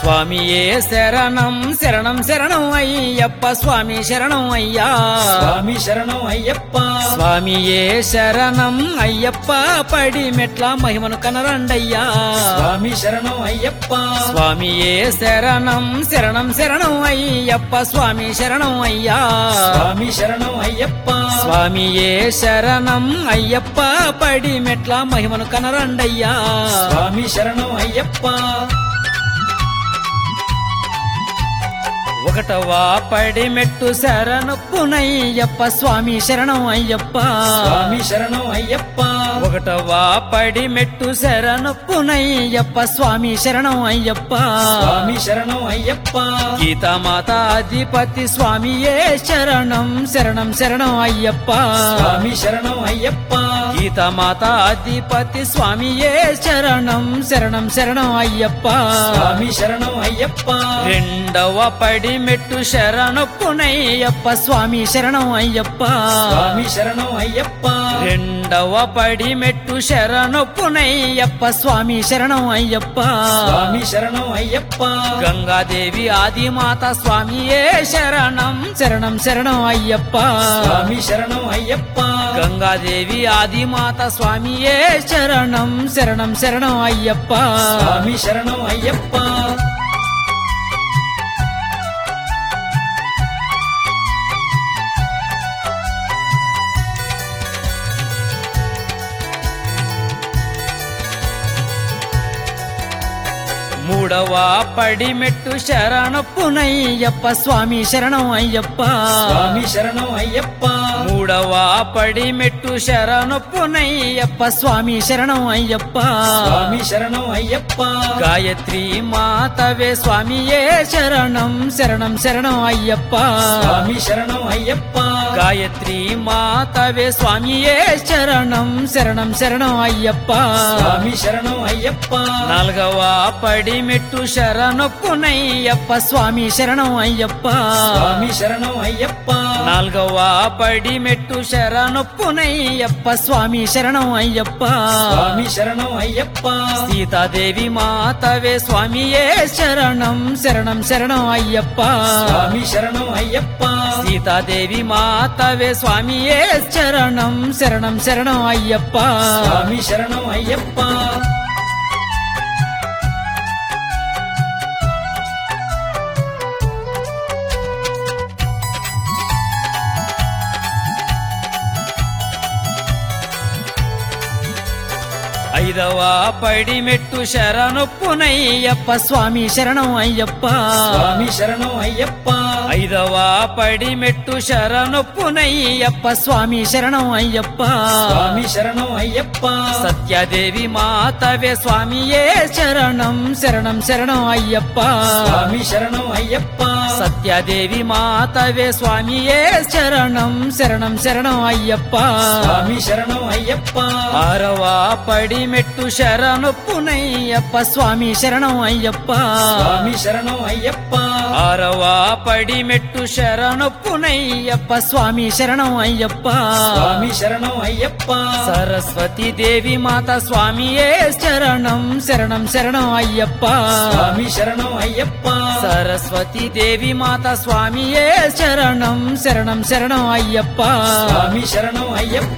స్వామియే శరణం శరణం శరణం అయ్యప్ప స్వామి శరణం అయ్యా స్వామి శరణం అయ్యప్ప స్వామియే శరణం అయ్యప్ప పడి మెట్ల మహిమను కనరండయ్యా స్వామి శరణం అయ్యప్ప స్వామియే శరణం శరణం శరణం అయ్యప్ప స్వామి శరణం అయ్యా స్వామి శరణం అయ్యప్ప స్వామియే శరణం అయ్యప్ప పడి మెట్ల మహిమను కనరండయ్యా స్వామి శరణం అయ్యప్ప ఒకటవా పడి మెట్టు శరణొప్పునయ్యప్ప స్వామి శరణం అయ్యప్ప స్వామి శరణం అయ్యప్ప ఒకటవా పడి మెట్టు శరణొప్పునయ్యప్ప స్వామి శరణం అయ్యప్ప స్వామి శరణం అయ్యప్ప గీతామాత అధిపతి స్వామియే శరణం శరణం శరణం అయ్యప్ప స్వామి శరణం అయ్యప్ప గీతామాత అధిపతి స్వామియే శరణం శరణం శరణం అయ్యప్ప స్వామి శరణం అయ్యప్ప రెండవ పడి మెట్టు శరణొప్పునయ్యప్ప స్వామి శరణం అయ్యప్ప స్వామి శరణం అయ్యప్ప రెండవ పడి మెట్టు శరణొప్పునయ్యప్ప స్వామి శరణం అయ్యప్ప స్వామి శరణం అయ్యప్ప గంగాదేవి ఆదిమాత స్వామియే శరణం శరణం శరణం అయ్యప్ప స్వామి శరణం అయ్యప్ప గంగాదేవి ఆదిమాత స్వామియే శరణం శరణం శరణం అయ్యప్ప స్వామి శరణం అయ్యప్ప మూడవ పడి మెట్టు శరణొప్పునయ్యప్ప స్వామి శరణం అయ్యప్ప స్వామి శరణం అయ్యప్ప మూడవ పడి మెట్టు శరణొప్పునయ్యప్ప స్వామి శరణం అయ్యప్ప స్వామి శరణం అయ్యప్ప గాయత్రి మాతవే స్వామియే శరణం శరణం శరణం అయ్యప్ప స్వామి శరణం అయ్యప్ప గాయత్రి మాతవే స్వామియే శరణం శరణం శరణం అయ్యప్ప స్వామి శరణం అయ్యప్ప నాలుగవ పడి మెట్టు శరణొప్పునయ్యప్ప స్వామి శరణం అయ్యప్ప స్వామి శరణం అయ్యప్ప నాలుగవ పడి మెట్టు శరణొప్పునయ్యప్ప స్వామి శరణం అయ్యప్ప స్వామి శరణం అయ్యప్ప సీతాదేవి మాతవే స్వామియే శరణం శరణం శరణం అయ్యప్ప స్వామి శరణం అయ్యప్ప సీతాదేవి మాతవే స్వామియే శరణం శరణం శరణం అయ్యప్ప స్వామి శరణం అయ్యప్ప ఐదవ పడి మెట్టు శరణొప్పునయ్యప్ప స్వామి శరణం అయ్యప్ప స్వామి శరణం అయ్యప్ప ఐదవ పడి మెట్టు శరణొప్పునయ్యప్ప స్వామి శరణం అయ్యప్ప స్వామి శరణం అయ్యప్ప సత్యాదేవి మాతవే స్వామియే శరణం శరణం శరణం అయ్యప్ప స్వామి శరణం అయ్యప్ప సత్యాదేవి మాతవే స్వామియే శరణం శరణం శరణం అయ్యప్ప స్వామి శరణం అయ్యప్ప ఆరవ పడి మెట్టు శరణొప్పునయ్యప్ప స్వామి శరణం అయ్యప్ప స్వామి శరణం అయ్యప్ప ఆరవ పడి మెట్టు శరణొప్పునయ్యప్ప స్వామి శరణం అయ్యప్ప స్వామి శరణం అయ్యప్ప సరస్వతి దేవి మాత స్వామియే శరణం శరణం శరణం అయ్యప్ప స్వామి శరణం అయ్యప్ప సరస్వతి దేవి మాత స్వామియే శరణం శరణం శరణం అయ్యప్ప స్వామి శరణం అయ్యప్ప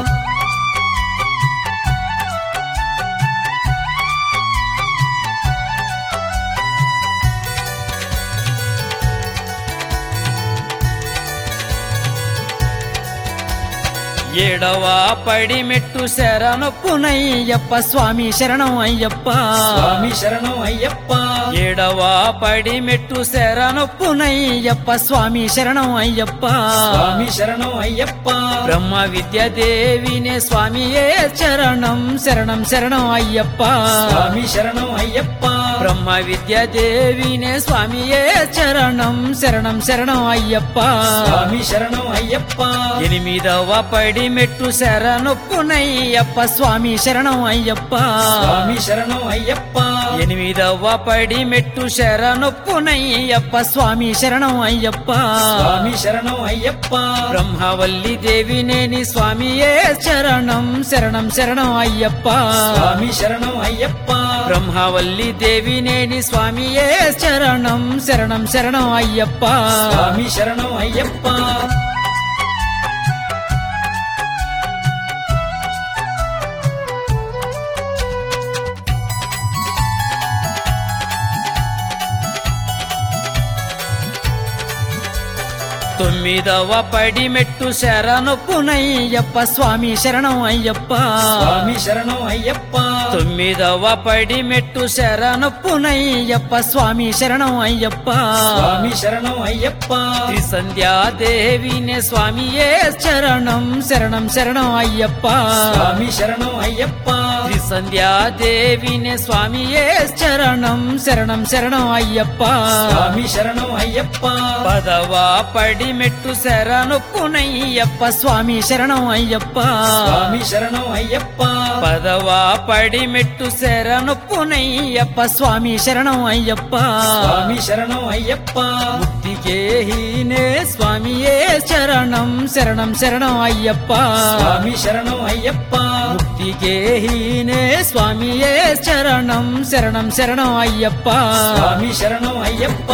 ఏడవ పడి మెట్టు శరణొప్పునయ్యప్ప స్వామి శరణం అయ్యప్ప స్వామి శరణం అయ్యప్ప ఏడవ పడి మెట్టు శరణొప్పునయ్యప్ప స్వామి శరణం అయ్యప్ప స్వామి శరణం అయ్యప్ప బ్రహ్మ విద్య దేవినే స్వామియే శరణం శరణం శరణం అయ్యప్ప స్వామి శరణం అయ్యప్ప బ్రహ్మ విద్య దేవినే స్వామియే శరణం శరణం శరణం అయ్యప్ప స్వామి శరణం అయ్యప్ప ఎనిమిదవ పడి మెట్టు శరణొప్పునయ్యప్ప స్వామి శరణం అయ్యప్ప స్వామి శరణం అయ్యప్ప ఎనిమిదవ పడి మెట్టు శరణొప్పునయ్యప్ప స్వామి శరణం అయ్యప్ప స్వామి శరణం అయ్యప్ప బ్రహ్మవల్లి దేవినేని స్వామియే శరణం శరణం శరణం అయ్యప్ప స్వామి శరణం అయ్యప్ప బ్రహ్మవల్లి దేవినేని స్వామియే శరణం శరణం శరణం అయ్యప్ప స్వామి శరణం అయ్యప్ప తొమ్మిదవ పడి మెట్టు శరణొప్పునయ్యప్ప స్వామి శరణం అయ్యప్ప స్వామి శరణం అయ్యప్ప తొమ్మిదవ పడి మెట్టు శరణొప్పునయ్యప్ప స్వామి శరణం అయ్యప్ప స్వామి శరణం అయ్యప్ప త్రిసంధ్యాదేవినే స్వామియే శరణం శరణం శరణం అయ్యప్ప స్వామి శరణం అయ్యప్ప త్రిసంధ్యాదేవినే స్వామియే శరణం శరణం శరణం అయ్యప్ప స్వామి శరణం అయ్యప్ప పదవా పడి మెట్టు శరణొప్పునయ్యప్ప స్వామి శరణం అయ్యప్ప స్వామి శరణం అయ్యప్ప పదవా పడి మెట్టు శరణొప్పునయ్యప్ప స్వామి శరణం అయ్యప్ప స్వామి శరణం అయ్యప్ప ముక్తికేహీనే స్వామియే శరణం శరణం శరణం అయ్యప్ప స్వామి శరణం అయ్యప్ప ముక్తికేహీనే స్వామియే శరణం శరణం శరణం అయ్యప్ప స్వామి శరణం అయ్యప్ప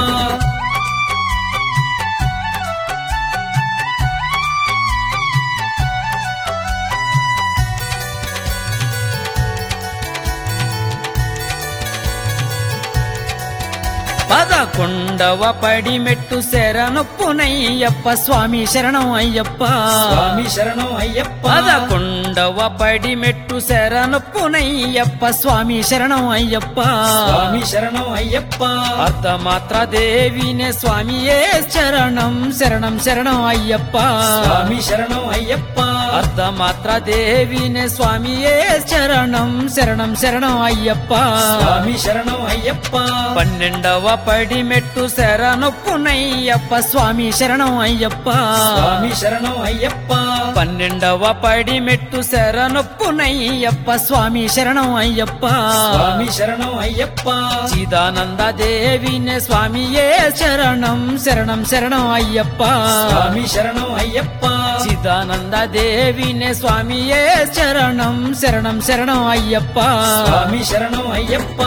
పదకొండవ పడి మెట్టు శరణొప్పునయ్యప్ప స్వామి శరణం అయ్యప్ప స్వామి శరణం అయ్యప్ప పదకొండవ పడి మెట్టు శరణొప్పునయ్యప్ప స్వామి శరణం అయ్యప్ప స్వామి శరణం అయ్యప్ప అర్ధమాత్ర దేవినే స్వామియే శరణం శరణం శరణం అయ్యప్ప స్వామి శరణం అయ్యప్ప అర్ధమాత్ర దేవినే స్వామియే శరణం శరణం శరణం అయ్యప్ప స్వామి శరణం అయ్యప్ప పన్నెండవ పడి మెట్టు శరణొప్పునయ్యప్ప స్వామి శరణం అయ్యప్ప స్వామి శరణం అయ్యప్ప పన్నెండవ పడి మెట్టు శరణొప్పునయ్యప్ప స్వామి శరణం అయ్యప్ప స్వామి శరణం అయ్యప్ప చిదానంద దేవినే స్వామియే శరణం శరణం శరణం అయ్యప్ప స్వామి శరణం అయ్యప్ప చిదానంద దేవినే స్వామియే శరణం శరణం శరణం అయ్యప్ప స్వామి శరణం అయ్యప్ప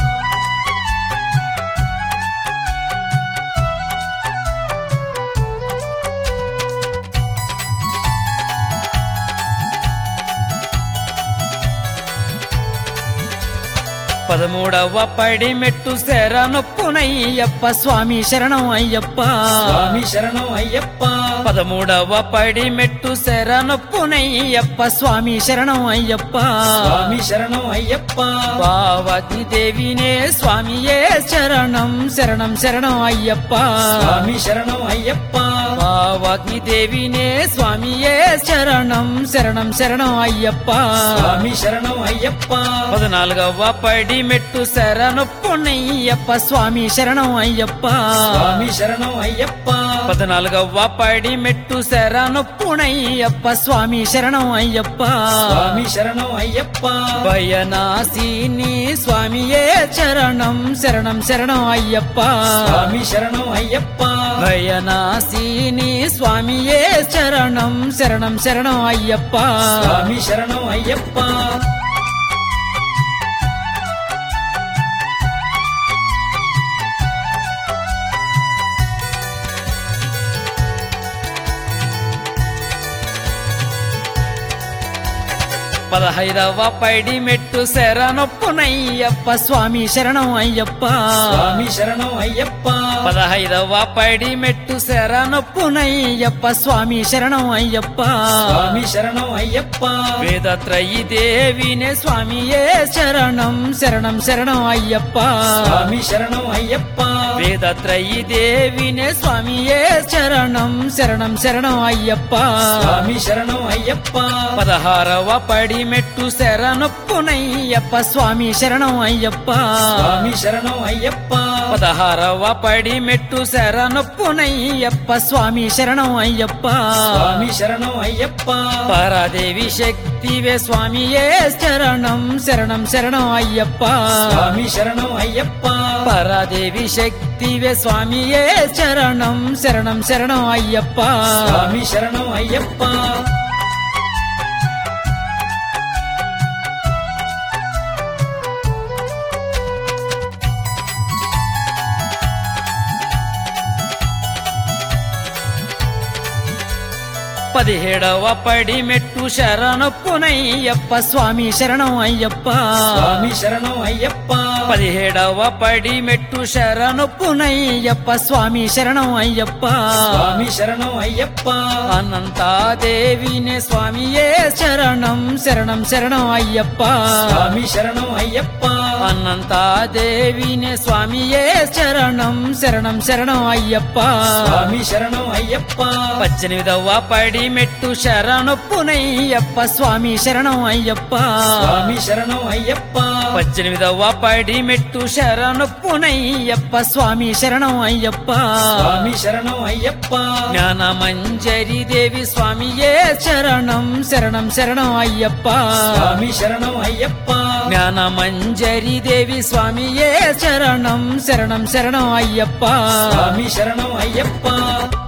పదమూడవ పడి మెట్టు శరణొప్పునయ్యప్ప స్వామి శరణం అయ్యప్ప స్వామి శరణం అయ్యప్ప పదమూడవ పడి మెట్టు శరణొప్పునయ్యప్ప స్వామి శరణం అయ్యప్ప స్వామి శరణం అయ్యప్ప పార్వతి దేవినే స్వామియే శరణం శరణం శరణం అయ్యప్ప స్వామి శరణం అయ్యప్ప పార్వతి దేవినే స్వామియే శరణం శరణం శరణం అయ్యప్ప స్వామి శరణం అయ్యప్ప పద్నాలుగవ పడి మెట్టు శరణొప్పునయ్యప్ప స్వామి శరణం అయ్యప్ప స్వామి శరణం అయ్యప్ప పద్నాలుగవ పడి మెట్టు శరణొప్పునయ్యప్ప స్వామి శరణం అయ్యప్ప స్వామి శరణం అయ్యప్ప భయనాశీని స్వామియే శరణం శరణం శరణం అయ్యప్ప స్వామి శరణం అయ్యప్ప భయనాశీని స్వామియే శరణం శరణం శరణం అయ్యప్ప స్వామి శరణం అయ్యప్ప పదహైదవ పైడి మెట్టు శరణొప్పునయ్యప్ప స్వామి శరణం అయ్యప్ప స్వామి శరణం అయ్యప్ప పదహైదవ పైడి మెట్టు శరణొప్పునయ్యప్ప స్వామి శరణం అయ్యప్ప స్వామి శరణం అయ్యప్ప వేదత్రయి దేవినే స్వామియే శరణం శరణం శరణం అయ్యప్ప స్వామి శరణం అయ్యప్ప వేదత్రయి దేవినే స్వామియే శరణం శరణం శరణం అయ్యప్ప స్వామి శరణం అయ్యప్ప పదహారవ పడి మెట్టు శరణొప్పునయ్యప్ప స్వామి శరణం అయ్యప్ప స్వామి శరణం అయ్యప్ప పదహారవ పడి మెట్టు శరణొప్పునయ్యప్ప స్వామి శరణం అయ్యప్ప స్వామి శరణం అయ్యప్ప పరాదేవి శక్తివే స్వామియే శరణం శరణం శరణం అయ్యప్ప స్వామి శరణం అయ్యప్ప పరాదేవి శక్తివే స్వామియే శరణం శరణం శరణం అయ్యప్ప స్వామి శరణం అయ్యప్ప పదిహేడవ పడి మెట్టు శరణొప్పునయ్యప్ప స్వామి శరణం అయ్యప్ప స్వామి శరణం అయ్యప్ప పదిహేడవ పడి మెట్టు శరణొప్పునయ్యప్ప స్వామి శరణం అయ్యప్ప స్వామి శరణం అయ్యప్ప అనంతాదేవినే స్వామియే శరణం శరణం శరణం అయ్యప్ప స్వామి శరణం అయ్యప్ప అనంతాదేవినే స్వామియే శరణం శరణం శరణం అయ్యప్ప స్వామి శరణం అయ్యప్ప పద్దెనిమిదవ పడి మెట్టు శరణొప్పునయ్యప్ప స్వామి శరణం అయ్యప్ప స్వామి శరణం అయ్యప్ప పద్దెనిమిదవ పడి మెట్టు శరణొప్పునయ్యప్ప స్వామి శరణం అయ్యప్ప స్వామి శరణం అయ్యప్ప జ్ఞానమంజరి దేవి స్వామియే శరణం శరణం శరణం అయ్యప్ప స్వామి శరణం అయ్యప్ప జ్ఞానమంజరి దేవి స్వామియే శరణం శరణం శరణం అయ్యప్ప స్వామి శరణం అయ్యప్ప